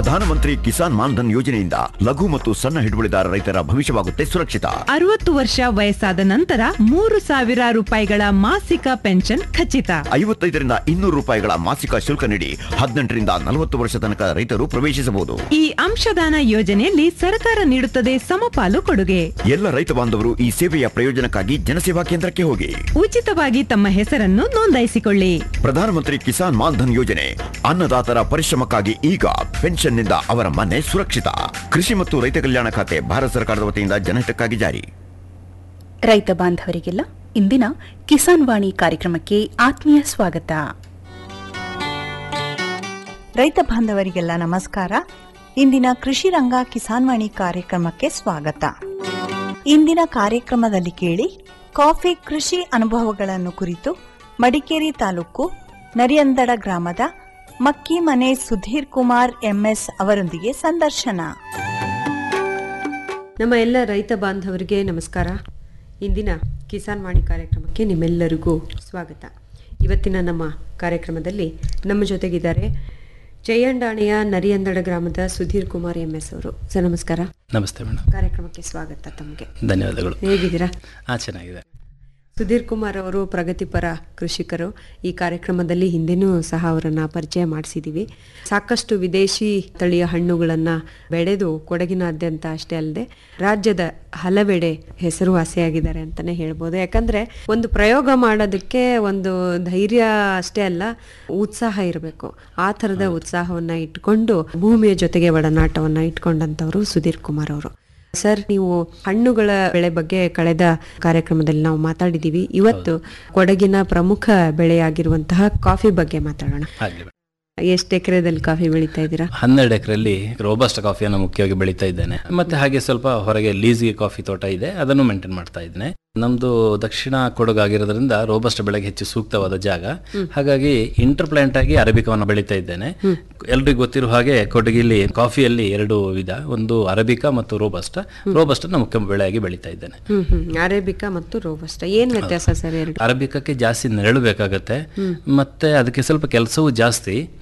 ಪ್ರಧಾನಮಂತ್ರಿ ಕಿಸಾನ್ ಮಾನ್ಧನ್ ಯೋಜನೆಯಿಂದ ಲಘು ಮತ್ತು ಸಣ್ಣ ಹಿಡುವಳಿದಾರ ರೈತರ ಭವಿಷ್ಯವಾಗುತ್ತೆ ಸುರಕ್ಷಿತ ಅರವತ್ತು ವರ್ಷ ವಯಸ್ಸಾದ ನಂತರ ಮೂರು ಸಾವಿರ ರೂಪಾಯಿಗಳ ಮಾಸಿಕ ಪೆನ್ಷನ್ ಖಚಿತ ಐವತ್ತೈದರಿಂದ ಇನ್ನೂರು ರೂಪಾಯಿಗಳ ಮಾಸಿಕ ಶುಲ್ಕ ನೀಡಿ ಹದಿನೆಂಟರಿಂದ ನಲವತ್ತು ವರ್ಷ ತನಕ ರೈತರು ಪ್ರವೇಶಿಸಬಹುದು ಈ ಅಂಶದಾನ ಯೋಜನೆಯಲ್ಲಿ ಸರ್ಕಾರ ನೀಡುತ್ತದೆ ಸಮಪಾಲು ಕೊಡುಗೆ ಎಲ್ಲ ರೈತ ಬಾಂಧವರು ಈ ಸೇವೆಯ ಪ್ರಯೋಜನಕ್ಕಾಗಿ ಜನಸೇವಾ ಕೇಂದ್ರಕ್ಕೆ ಹೋಗಿ ಉಚಿತವಾಗಿ ತಮ್ಮ ಹೆಸರನ್ನು ನೋಂದಾಯಿಸಿಕೊಳ್ಳಿ ಪ್ರಧಾನಮಂತ್ರಿ ಕಿಸಾನ್ ಮಾನ್ಧನ್ ಯೋಜನೆ ಅನ್ನದಾತರ ಪರಿಶ್ರಮಕ್ಕಾಗಿ ಈಗ ಪೆನ್ಷನ್ನಿಂದ ಅವರ ಮನೆ ಸುರಕ್ಷಿತ ಕೃಷಿ ಮತ್ತು ರೈತ ಕಲ್ಯಾಣ ಖಾತೆ ಭಾರತ ಸರ್ಕಾರದ ವತಿಯಿಂದ ಜನಹಿತಕ್ಕಾಗಿ ಜಾರಿ ರೈತ ಬಾಂಧವರಿಗೆಲ್ಲ ಇಂದಿನ ಕಿಸಾನ್ ವಾಣಿ ಕಾರ್ಯಕ್ರಮಕ್ಕೆ ಆತ್ಮೀಯ ಸ್ವಾಗತ ರೈತ ಬಾಂಧವರಿಗೆಲ್ಲ ನಮಸ್ಕಾರ ಇಂದಿನ ಕೃಷಿ ರಂಗ ಕಿಸಾನ್ ವಾಣಿ ಕಾರ್ಯಕ್ರಮಕ್ಕೆ ಸ್ವಾಗತ ಇಂದಿನ ಕಾರ್ಯಕ್ರಮದಲ್ಲಿ ಕೇಳಿ ಕಾಫಿ ಕೃಷಿ ಅನುಭವಗಳನ್ನು ಕುರಿತು ಮಡಿಕೇರಿ ತಾಲೂಕು ನರಿಯಂದಡ ಗ್ರಾಮದ ಮಕ್ಕಿಮನೆ ಸುಧೀರ್ ಕುಮಾರ್ ಎಂಎಸ್ ಅವರೊಂದಿಗೆ ಸಂದರ್ಶನ ನಮ್ಮ ಎಲ್ಲ ರೈತ ಬಾಂಧವರಿಗೆ ನಮಸ್ಕಾರ ಇಂದಿನ ಕಿಸಾನ್ ವಾಣಿ ಕಾರ್ಯಕ್ರಮಕ್ಕೆ ನಿಮ್ಮೆಲ್ಲರಿಗೂ ಸ್ವಾಗತ ಇವತ್ತಿನ ನಮ್ಮ ಕಾರ್ಯಕ್ರಮದಲ್ಲಿ ನಮ್ಮ ಜೊತೆಗಿದ್ದಾರೆ ಜಯಂಡಾಣೆಯ ನರಿಯಂದಡ ಗ್ರಾಮದ ಸುಧೀರ್ ಕುಮಾರ್ ಎಂ ಎಸ್ ಅವರು ಸರ್ ನಮಸ್ಕಾರ ನಮಸ್ತೆ ಮೇಡಮ್ ಕಾರ್ಯಕ್ರಮಕ್ಕೆ ಸ್ವಾಗತ ತಮಗೆ ಧನ್ಯವಾದಗಳು ಹೇಗಿದ್ದೀರಾ ಹಾಂ ಚೆನ್ನಾಗಿದೆ ಸುಧೀರ್ ಕುಮಾರ್ ಅವರು ಪ್ರಗತಿಪರ ಕೃಷಿಕರು ಈ ಕಾರ್ಯಕ್ರಮದಲ್ಲಿ ಹಿಂದೆನೂ ಸಹ ಅವರನ್ನ ಪರಿಚಯ ಮಾಡಿಸಿದ್ದೀವಿ ಸಾಕಷ್ಟು ವಿದೇಶಿ ತಳಿಯ ಹಣ್ಣುಗಳನ್ನ ಬೆಳೆದು ಕೊಡಗಿನಾದ್ಯಂತ ಅಷ್ಟೇ ಅಲ್ಲದೆ ರಾಜ್ಯದ ಹಲವೆಡೆ ಹೆಸರುವಾಸಿಯಾಗಿದ್ದಾರೆ ಅಂತಾನೆ ಹೇಳ್ಬೋದು ಯಾಕಂದ್ರೆ ಒಂದು ಪ್ರಯೋಗ ಮಾಡೋದಕ್ಕೆ ಒಂದು ಧೈರ್ಯ ಅಷ್ಟೇ ಅಲ್ಲ ಉತ್ಸಾಹ ಇರಬೇಕು ಆ ಥರದ ಉತ್ಸಾಹವನ್ನ ಇಟ್ಕೊಂಡು ಭೂಮಿಯ ಜೊತೆಗೆ ಒಡನಾಟವನ್ನ ಇಟ್ಕೊಂಡಂತವರು ಸುಧೀರ್ ಕುಮಾರ್ ಅವರು ಸರ್ ನೀವು ಹಣ್ಣುಗಳ ಬೆಳೆ ಬಗ್ಗೆ ಕಳೆದ ಕಾರ್ಯಕ್ರಮದಲ್ಲಿ ನಾವು ಮಾತಾಡಿದ್ದೀವಿ ಇವತ್ತು ಕೊಡಗಿನ ಪ್ರಮುಖ ಬೆಳೆಯಾಗಿರುವಂತಹ ಕಾಫಿ ಬಗ್ಗೆ ಮಾತಾಡೋಣ ಆಗಲಿ ಎಷ್ಟು ಎಕರೆದಲ್ಲಿ ಕಾಫಿ ಬೆಳೀತಾ ಇದ್ದೀರಾ ಹನ್ನೆರಡು ಎಕರೆಯಲ್ಲಿ ರೋಬಸ್ಟ್ ಕಾಫಿಯನ್ನು ಮುಖ್ಯವಾಗಿ ಬೆಳೀತಾ ಇದ್ದೇನೆ ಮತ್ತೆ ಹಾಗೆ ಸ್ವಲ್ಪ ಹೊರಗೆ ಲೀಸ್ಗೆ ಕಾಫಿ ತೋಟ ಇದೆ ಅದನ್ನು ಮೇಂಟೈನ್ ಮಾಡ್ತಾ ಇದ್ದೇನೆ ನಮ್ದು ದಕ್ಷಿಣ ಕೊಡಗು ಆಗಿರೋದ್ರಿಂದ ರೋಬಸ್ಟ್ ಬೆಳೆಗೆ ಹೆಚ್ಚು ಸೂಕ್ತವಾದ ಜಾಗ ಹಾಗಾಗಿ ಇಂಟರ್ ಪ್ಲಾಂಟ್ ಆಗಿ ಅರಬಿಕವನ್ನು ಬೆಳೀತಾ ಇದ್ದೇನೆ ಎಲ್ರಿಗೂ ಗೊತ್ತಿರೋ ಹಾಗೆ ಕೊಡಗಿಲಿ ಕಾಫಿಯಲ್ಲಿ ಎರಡು ವಿಧ ಒಂದು ಅರಬಿಕಾ ಮತ್ತು ರೋಬಸ್ಟ್ ರೋಬಸ್ಟ್ ಮುಖ್ಯ ಬೆಳೆಯಾಗಿ ಬೆಳೀತಾ ಇದ್ದೇನೆ ಹ್ಮ್ ಹ್ಮ್ ಅರೇಬಿಕಾ ಮತ್ತು ರೋಬಸ್ಟ ಏನ್ ವ್ಯತ್ಯಾಸ ಸರ್ ಎರಡು ಅರಬಿಕಕ್ಕೆ ಜಾಸ್ತಿ ನೆರಳು ಬೇಕಾಗತ್ತೆ ಮತ್ತೆ ಅದಕ್ಕೆ ಸ್ವಲ್ಪ ಕೆಲಸವೂ ಜಾಸ್ತಿ